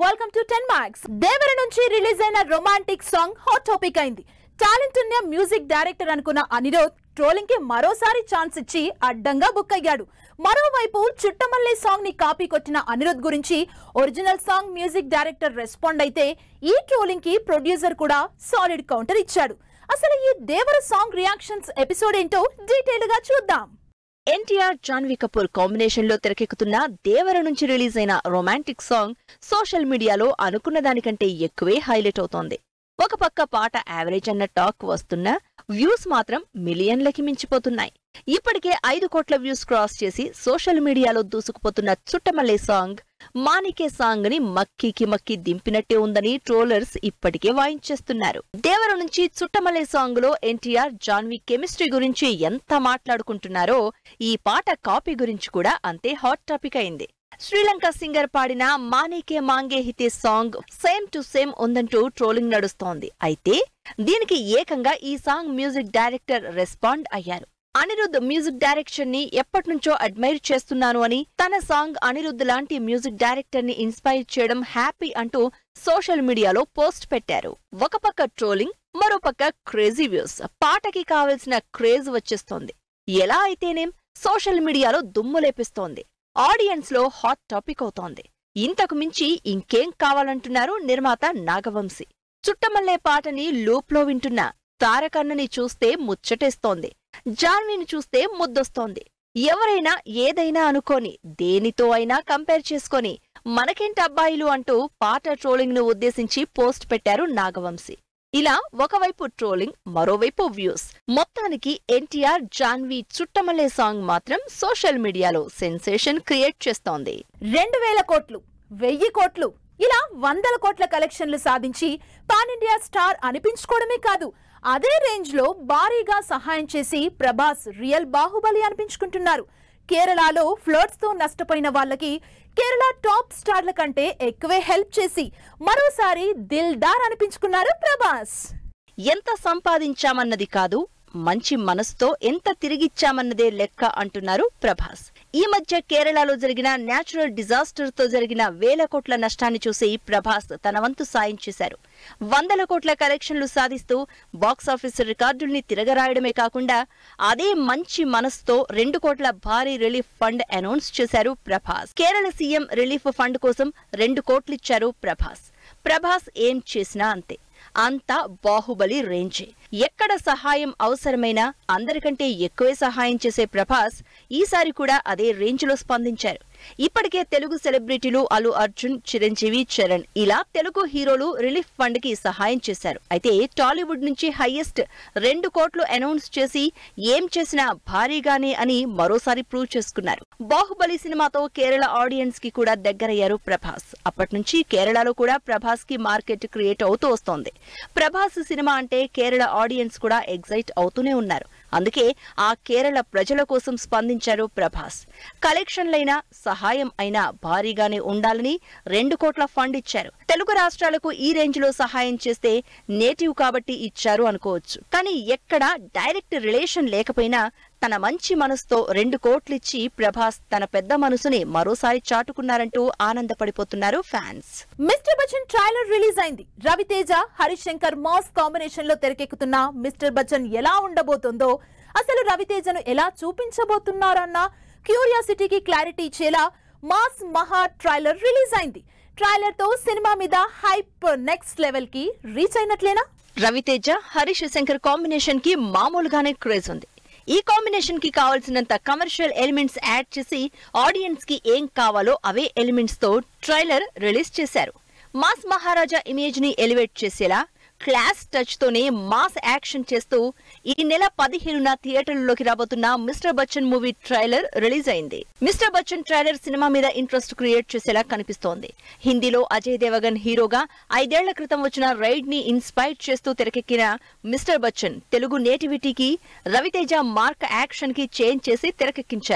welcome to ten marks Devara నుంచి release అయిన romantic song hot topic అయింది టాలెంట్ ఉన్న మ్యూజిక్ డైరెక్టర్ అనుకున్న అనిరోధ్ ట్రోలింగ్ కి మరోసారి ఛాన్స్ ఇచ్చి అడ్డంగా బుక్ అయ్యాడు మరోవైపు చుట్టమల్లే సాంగ్ ని కాపీ కొట్టిన అనిరుద్ గురించి original song music director respond అయితే ఈ ట్రోలింగ్ కి ప్రొడ్యూసర్ కూడా సాలిడ్ కౌంటర్ ఇచ్చాడు అసలు ఈ దేవర సాంగ్ రియాక్షన్స్ ఎపిసోడ్ ఏంటో డీటెయిల్ గా చూద్దాం ఎన్టీఆర్ జాన్వీ కపూర్ కాంబినేషన్ లో తెరకెక్కుతున్న దేవర నుంచి రిలీజ్ అయిన రొమాంటిక్ సాంగ్ సోషల్ మీడియాలో అనుకున్న దానికంటే ఎక్కువే హైలైట్ అవుతోంది ఒక పక్క పాట యావరేజ్ అన్న టాక్ వస్తున్నా వ్యూస్ మాత్రం మిలియన్లకి మించిపోతున్నాయి ఇప్పటికే ఐదు కోట్ల వ్యూస్ క్రాస్ చేసి సోషల్ మీడియాలో దూసుకుపోతున్న చుట్టమల్లే సాంగ్ మానికే సాంగ్ ని మక్కికి మక్కి దింపినట్టే ఉందని ట్రోలర్స్ ఇప్పటికే వాయించేస్తున్నారు దేవర నుంచి చుట్టమల్లే సాంగ్ లో ఎన్టీఆర్ జాన్వీ కెమిస్ట్రీ గురించి ఎంత మాట్లాడుకుంటున్నారో ఈ పాట కాపీ గురించి కూడా అంతే హాట్ టాపిక్ అయింది శ్రీలంక సింగర్ పాడిన Manike Mage Hithe song same to same ఉందంటూ ట్రోలింగ్ నడుస్తోంది అయితే దీనికి ఏకంగా ఈ సాంగ్ మ్యూజిక్ డైరెక్టర్ రెస్పాండ్ అయ్యారు అనిరుద్ మ్యూజిక్ డైరెక్షన్ ని ఎప్పటినుంచో అడ్మైర్ చేస్తున్నాను అని తన సాంగ్ అనిరుద్ లాంటి మ్యూజిక్ డైరెక్టర్ ని ఇన్స్పైర్ చేయడం హ్యాపీ అంటూ సోషల్ మీడియాలో పోస్ట్ పెట్టారు ఒక పక్క ట్రోలింగ్ మరో పక్క క్రేజీ వ్యూస్ పాటకి కావలసిన క్రేజ్ వచ్చేస్తోంది ఎలా అయితేనేం సోషల్ మీడియాలో దుమ్ము లేపిస్తోంది ఆడియన్స్ లో హాట్ టాపిక్ అవుతోంది ఇంతకు మించి ఇంకేం కావాలంటున్నారు నిర్మాత నాగవంశి చుట్టమల్లే పాటని లూప్లో వింటున్న తారకన్నని చూస్తే ముచ్చటేస్తోంది జాన్వీని చూస్తే ముద్దొస్తోంది ఎవరైనా ఏదైనా అనుకోని దేనితో అయినా కంపేర్ చేసుకొని మనకేంటి అబ్బాయిలు అంటూ పాట ట్రోలింగ్ ను ఉద్దేశించి పోస్ట్ పెట్టారు నాగవంశి ఇలా ఒకవైపు ట్రోలింగ్ మరోవైపు వ్యూస్ మొత్తానికి ఎన్టీఆర్ జాన్వీ చుట్టమల్లే సాంగ్ మాత్రం సోషల్ మీడియాలో సెన్సేషన్ క్రియేట్ చేస్తోంది రెండు వేల కోట్లు వెయ్యి కోట్లు ఇలా వందల కోట్ల కలెక్షన్లు సాధించి పాన్ ఇండియా స్టార్ అనిపించుకోవడమే కాదు అదే రేంజ్ లో భారీగా సహాయం చేసి ప్రభాస్ రియల్ బాహుబలి అనిపించుకుంటున్నారు కేరళలో ఫ్లడ్స్ తో నష్టపోయిన వాళ్ళకి కేరళ టాప్ స్టార్ల కంటే ఎక్కువే హెల్ప్ చేసి మరోసారి దిల్ దార్ అనిపించుకున్నారు ప్రభాస్ ఎంత సంపాదించామన్నది కాదు మంచి మనసుతో ఎంత తిరిగిచ్చామన్నదే లెక్క అంటున్నారు ప్రభాస్ ఈ మధ్య కేరళలో జరిగిన నేచురల్ డిజాస్టర్ తో జరిగిన వేల కోట్ల నష్టాన్ని చూసి ప్రభాస్ తన వంతు సాయం చేశారు వందల కోట్ల కలెక్షన్లు సాధిస్తూ బాక్సాఫీస్ రికార్డుల్ని తిరగరాయడమే కాకుండా అదే మంచి మనసుతో రెండు కోట్ల భారీ రిలీఫ్ ఫండ్ అనౌన్స్ చేశారు Prabhas Kerala CM relief fund కోసం రెండు కోట్లిచ్చారు ప్రభాస్ ప్రభాస్ ఏం చేసినా అంతే అంతా బాహుబలి రేంజే ఎక్కడ సహాయం అవసరమైనా అందరికంటే ఎక్కువే సహాయం చేసే ప్రభాస్ ఈసారి కూడా అదే రేంజ్లో స్పందించారు ఇప్పటికే తెలుగు సెలబ్రిటీలు అల్లు అర్జున్ చిరంజీవి చరణ్ ఇలా తెలుగు హీరోలు రిలీఫ్ ఫండ్ కి సహాయం చేశారు అయితే టాలీవుడ్ నుంచి హైయెస్ట్ రెండు కోట్లు అనౌన్స్ చేసి ఏం చేసినా భారీగానే అని మరోసారి ప్రూవ్ చేసుకున్నారు బాహుబలి సినిమాతో కేరళ ఆడియన్స్ కి కూడా దగ్గరయ్యారు ప్రభాస్ అప్పటి నుంచి కేరళలో కూడా ప్రభాస్ కి మార్కెట్ క్రియేట్ అవుతూ వస్తోంది ప్రభాస్ సినిమా అంటే కేరళ ఆడియన్స్ కూడా ఎగ్జైట్ అవుతూనే ఉన్నారు అందుకే ఆ కేరళ ప్రజల కోసం స్పందించారు ప్రభాస్ కలెక్షన్లైనా సహాయం అయినా భారీగానే ఉండాలని రెండు కోట్ల ఫండ్ ఇచ్చారు తెలుగు రాష్ట్రాలకు ఈ రేంజ్ లో సహాయం చేస్తే నేటివ్ కాబట్టి ఇచ్చారు అనుకోవచ్చు కానీ ఎక్కడ డైరెక్ట్ రిలేషన్ లేకపోయినా తన మంచి మనసుతో రెండు కోట్లిచ్చి ప్రభాస్ తన పెద్ద మనసుని మరోసారి చాటుకున్నారంటూ ఆనందపడిపోతున్నారు fans mister Bachchan trailer release అయింది రవితేజ హరీష్ శంకర్ మాస్ కాంబినేషన్ లో తెరకెక్కుతున్న మిస్టర్ బచ్చన్ ఎలా ఉండబోతుందో అసలు రవితేజను ఎలా చూపించబోతున్నారన్న క్యూరియాసిటీకి క్లారిటీ ఇచ్చేలా మాస్ మహా ట్రైలర్ రిలీజ్ అయింది ట్రైలర్ తో సినిమా మీద హైప్ నెక్స్ట్ లెవెల్ కి రీచ్ అయినట్లేనా రవితేజ హరీష్ శంకర్ కాంబినేషన్ కి మామూలుగానే క్రేజ్ ఉంది ఈ కాంబినేషన్ కి కావాల్సినంత కమర్షియల్ ఎలిమెంట్స్ యాడ్ చేసి ఆడియన్స్ కి ఏం కావాలో అవే ఎలిమెంట్స్ తో ట్రైలర్ రిలీజ్ చేశారు మాస్ మహారాజా ఇమేజ్ ని ఎలివేట్ చేసేలా క్లాస్ టచ్ తోనే మాస్ యాక్షన్ చేస్తూ ఈ నెల పదిహేనున థియేటర్లలోకి రాబోతున్న mister Bachchan movie trailer release అయింది మిస్టర్ బచ్చన్ ట్రైలర్ సినిమా మీద ఇంట్రెస్ట్ క్రియేట్ చేసేలా కనిపిస్తోంది హిందీలో అజయ్ దేవగన్ హీరోగా ఐదేళ్ల క్రితం వచ్చిన రైడ్ ని ఇన్స్పైర్ చేస్తూ తెరకెక్కిన మిస్టర్ బచ్చన్ తెలుగు నేటివిటీకి రవితేజ మార్క్ యాక్షన్ కి చేంజ్ చేసి తెరకెక్కించారు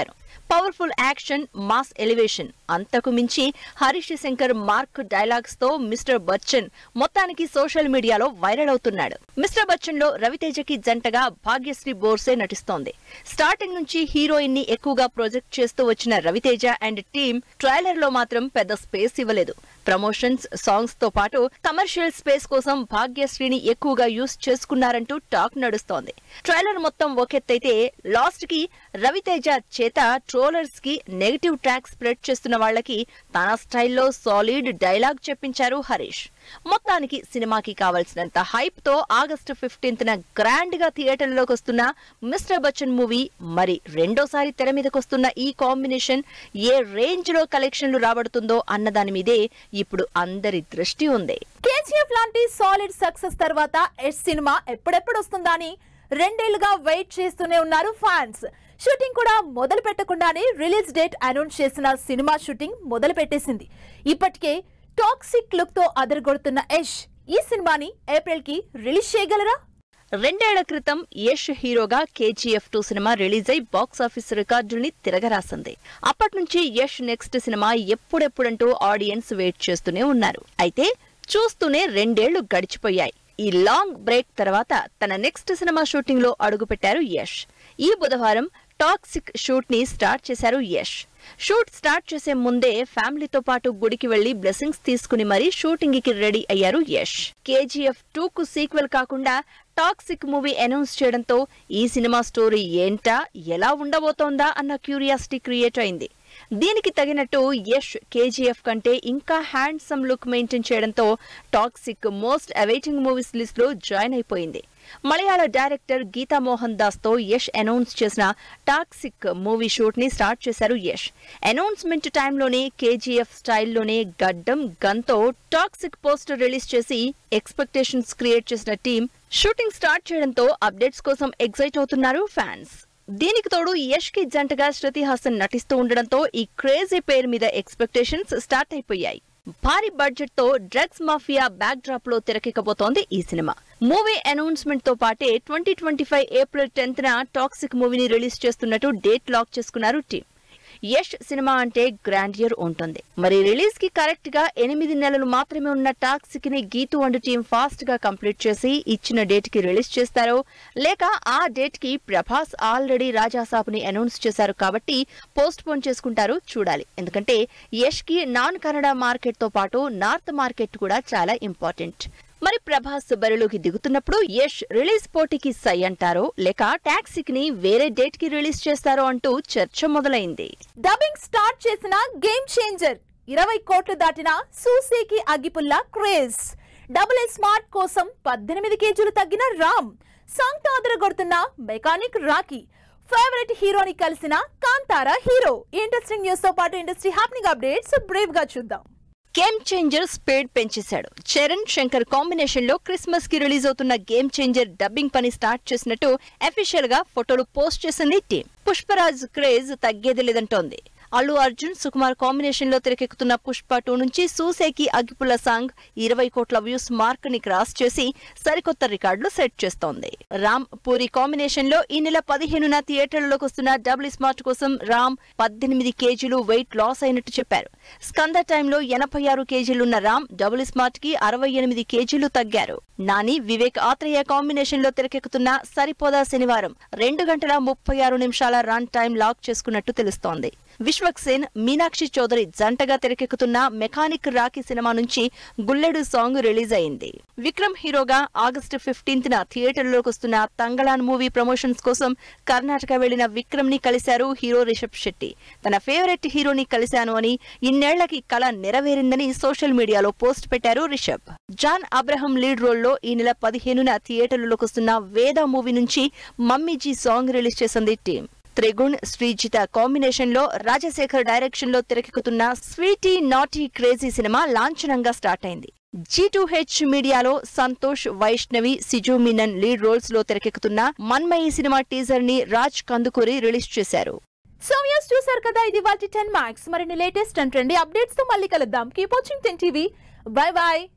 పవర్ఫుల్ యాక్షన్ మాస్ ఎలివేషన్ అంతకు మించి హరీష్ శంకర్ మార్క్ డైలాగ్స్ తో మిస్టర్ బచ్చన్ మొత్తానికి సోషల్ మీడియాలో వైరల్ అవుతున్నాడు మిస్టర్ బచ్చన్ లో రవితేజకి జంటగా భాగ్యశ్రీ బోర్సే నటిస్తోంది స్టార్టింగ్ నుంచి హీరోయిన్ ని ఎక్కువగా ప్రొజెక్ట్ చేస్తూ వచ్చిన రవితేజ అండ్ టీమ్ ట్రైలర్ లో మాత్రం పెద్ద స్పేస్ ఇవ్వలేదు ప్రమోషన్స్ సాంగ్స్ తో పాటు కమర్షియల్ స్పేస్ కోసం భాగ్యశ్రీని ఎక్కువగా యూస్ చేసుకున్నారంటూ టాక్ నడుస్తోంది ట్రైలర్ మొత్తం ఒకెత్తైతే లాస్ట్ కి రవితేజ చేత ట్రోలర్స్ కి నెగటివ్ ట్రాక్ స్ప్రెడ్ చేస్తున్న వాళ్ళకి తన స్టైల్లో సాలిడ్ డైలాగ్ చెప్పించారు హరీష్ మొత్తానికి సినిమాకి కావాల్సినంత హైప్ తో ఆగస్టు ఫిఫ్టీన్త్ న గ్రాండ్ గా థియేటర్లోకి వస్తున్న మిస్టర్ బచ్చన్ మూవీ మరి రెండోసారి తెర మీదకి వస్తున్న ఈ కాంబినేషన్ ఏ రేంజ్ లో కలెక్షన్లు రాబడుతుందో అన్న దాని మీదే ఇప్పుడు అందరి దృష్టి ఉంది కేజీఎఫ్ లాంటి సాలిడ్ సక్సెస్ తర్వాత ఎస్ సినిమా ఎప్పుడెప్పుడు వస్తుందా అని రెండేళ్లుగా వెయిట్ చేస్తూనే ఉన్నారు ఫ్యాన్స్ షూటింగ్ కూడా మొదలు పెట్టకుండానే రిలీజ్ డేట్ అనౌన్స్ చేసిన సినిమా షూటింగ్ మొదలు పెట్టేసింది ఇప్పటికే టాక్సిక్ లుక్ తో అదరగొడుతున్న యష్ ఈ సినిమాని ఏప్రిల్ కి రిలీజ్ చేయగలరా రెండేళ్ల క్రితం యష్ హీరోగా కేజీఎఫ్ టూ సినిమా రిలీజ్ అయి బాక్స్ ఆఫీస్ రికార్డుల్ని తిరగరాసింది అప్పటి నుంచి యష్ నెక్స్ట్ సినిమా ఎప్పుడెప్పుడంటూ ఆడియన్స్ వెయిట్ చేస్తూనే ఉన్నారు అయితే చూస్తూనే రెండేళ్లు గడిచిపోయాయి ఈ లాంగ్ బ్రేక్ తర్వాత తన నెక్స్ట్ సినిమా షూటింగ్ లో అడుగుపెట్టారు యష్ ఈ బుధవారం టాక్సిక్ షూట్ ని స్టార్ట్ చేశారు యష్ షూట్ స్టార్ట్ చేసే ముందే ఫ్యామిలీతో పాటు గుడికి వెళ్లి బ్లెస్సింగ్స్ తీసుకుని మరీ షూటింగ్ కి రెడీ అయ్యారు యష్ కేజీఎఫ్ టూ కు సీక్వెల్ కాకుండా టాక్సిక్ మూవీ అనౌన్స్ చేయడంతో ఈ సినిమా స్టోరీ ఏంటా ఎలా ఉండబోతోందా అన్న క్యూరియాసిటీ క్రియేట్ అయింది దీనికి తగినట్టు యష్ కేజీఎఫ్ కంటే ఇంకా హ్యాండ్సమ్ లుక్ మెయింటైన్ చేయడంతో toxic most awaiting movies list లో జాయిన్ అయిపోయింది మలయాళ డైరెక్టర్ గీతా మోహన్ దాస్ తో యష్ అనౌన్స్ చేసిన టాక్సిక్ మూవీ షూట్ ని స్టార్ట్ చేశారు యష్ అనౌన్స్మెంట్ టైంలోనే కేజీఎఫ్ స్టైల్లోనే గడ్డం గన్తో టాక్సిక్ పోస్టర్ రిలీజ్ చేసి ఎక్స్పెక్టేషన్స్ క్రియేట్ చేసిన టీం షూటింగ్ స్టార్ట్ చేయడంతో అప్డేట్స్ కోసం ఎగ్జైట్ అవుతున్నారు ఫ్యాన్స్ దీనికి తోడు యష్ కి జంటగా శృతి హాసన్ నటిస్తూ ఉండడంతో ఈ క్రేజీ పేరు మీద ఎక్స్పెక్టేషన్స్ స్టార్ట్ అయిపోయాయి భారీ బడ్జెట్ తో డ్రగ్స్ మాఫియా బ్యాక్ డ్రాప్ లో తెరకెక్కబోతోంది ఈ సినిమా మూవీ అనౌన్స్మెంట్ తో పాటే twenty twenty five April tenth న టాక్సిక్ మూవీని రిలీజ్ చేస్తున్నట్టు డేట్ లాక్ చేసుకున్నారు టీం యష్ సినిమా అంటే గ్రాండియర్ ఉంటుంది మరి రిలీజ్ కి కరెక్ట్ గా ఎనిమిది నెలలు మాత్రమే ఉన్న టాక్సిక్ ని గీతు అండ్ టీం ఫాస్ట్ గా కంప్లీట్ చేసి ఇచ్చిన డేట్ కి రిలీజ్ చేస్తారో లేక ఆ డేట్ కి ప్రభాస్ ఆల్రెడీ రాజాసాబ్ ని అనౌన్స్ చేశారు కాబట్టి పోస్ట్ పోన్ చేసుకుంటారు చూడాలి ఎందుకంటే యష్ కి నాన్ కన్నడ మార్కెట్ తో పాటు నార్త్ మార్కెట్ కూడా చాలా ఇంపార్టెంట్ మరి ప్రభాస్ బరిలోకి దిగుతున్నప్పుడు యష్ రిలీజ్ పోటీకి సై అంటారో లేక టాక్సిక్ ని వేరే డేట్ కి రిలీజ్ చేస్తారో అంటూ చర్చ మొదలైంది డబ్బింగ్ స్టార్ట్ చేసిన గేమ్ చేంజర్ ఇరవై కోట్లు దాటిన సూసేకి అగ్గిపుల్ల క్రేజ్ డబుల్ ఎల్ స్మార్ట్ కోసం పద్దెనిమిది కేజీలు తగ్గిన రామ్ సాంగ్ తో అదరగొడుతున్న మెకానిక్ రాకీ ఫేవరెట్ హీరోని కలిసిన కాంతారా హీరో ఇంట్రెస్టింగ్ న్యూస్ తో పాటు ఇండస్ట్రీ హ్యాపెనింగ్ అప్డేట్స్ బ్రేవ్ గా చూద్దాం గేమ్ చేంజర్ స్పీడ్ పెంచేశాడు చరణ్ శంకర్ కాంబినేషన్ లో క్రిస్మస్ కి రిలీజ్ అవుతున్న గేమ్ చేంజర్ డబ్బింగ్ పని స్టార్ట్ చేసినట్టు అఫీషియల్ గా ఫోటోలు పోస్ట్ చేసింది టీం పుష్పరాజ్ క్రేజ్ తగ్గేది లేదంటోంది అల్లు అర్జున్ సుకుమార్ కాంబినేషన్ లో తెరకెక్కుతున్న పుష్ప టూ నుంచి సూసేకి అగ్గిపుల్ల సాంగ్ ఇరవై కోట్ల వ్యూస్ మార్క్ ని క్రాస్ చేసి సరికొత్త రికార్డులు సెట్ చేస్తోంది రామ్ పూరి కాంబినేషన్ లో ఈ నెల పదిహేనున థియేటర్లలోకి వస్తున్న డబుల్ స్మార్ట్ కోసం రామ్ పద్దెనిమిది కేజీలు వెయిట్ లాస్ అయినట్టు చెప్పారు స్కంద టైంలో ఎనభై ఆరు కేజీలున్న రామ్ డబుల్ స్మార్ట్ కి అరవై ఎనిమిది కేజీలు తగ్గారు నాని వివేక్ ఆత్రేయ కాంబినేషన్ లో తెరకెక్కుతున్న సరిపోదా శనివారం రెండు గంటల ముప్పై ఆరు నిమిషాల రన్ టైం లాక్ చేసుకున్నట్టు తెలుస్తోంది విశ్వక్ సేన్ మీనాక్షి చౌదరి జంటగా తెరకెక్కుతున్న మెకానిక్ రాకీ సినిమా నుంచి గుల్లెడు సాంగ్ రిలీజ్ అయింది విక్రమ్ హీరోగా ఆగస్టు ఫిఫ్టీన్త్ న థియేటర్లోకి వస్తున్న తంగళాన్ మూవీ ప్రమోషన్స్ కోసం కర్ణాటక వెళ్లిన విక్రమ్ ని కలిశారు హీరో రిషబ్ శెట్టి తన ఫేవరెట్ హీరోని కలిశాను అని ఇన్నేళ్లకి కల నెరవేరిందని సోషల్ మీడియాలో పోస్ట్ పెట్టారు రిషబ్ జాన్ అబ్రహం లీడ్ రోల్లో ఈ నెల పదిహేనున థియేటర్లలోకి వస్తున్న వేద మూవీ నుంచి మమ్మీజీ సాంగ్ రిలీజ్ చేసింది టీం త్రిగుణ్ శ్రీజిత కాంబినేషన్ లో రాజశేఖర్ డైరెక్షన్ లో తెరకెక్కుతున్న స్వీటీ నాటీ క్రేజీ సినిమా లాంఛనంగా స్టార్ట్ అయింది జీ టూ హెచ్ మీడియాలో సంతోష్ వైష్ణవి సిజు మీనన్ లీడ్ రోల్స్ లో తెరకెక్కుతున్న మన్మయి సినిమా టీజర్ ని రాజ్ కందుకూరి రిలీజ్ చేశారు సో వ్యూస్ చూసారు కదా ఇది వాటి టెన్ మార్క్స్ మరిన్ని లేటెస్ట్ అండ్ ట్రెండీ అప్డేట్స్ తో మళ్ళీ కలుద్దాం keep watching ten TV bye bye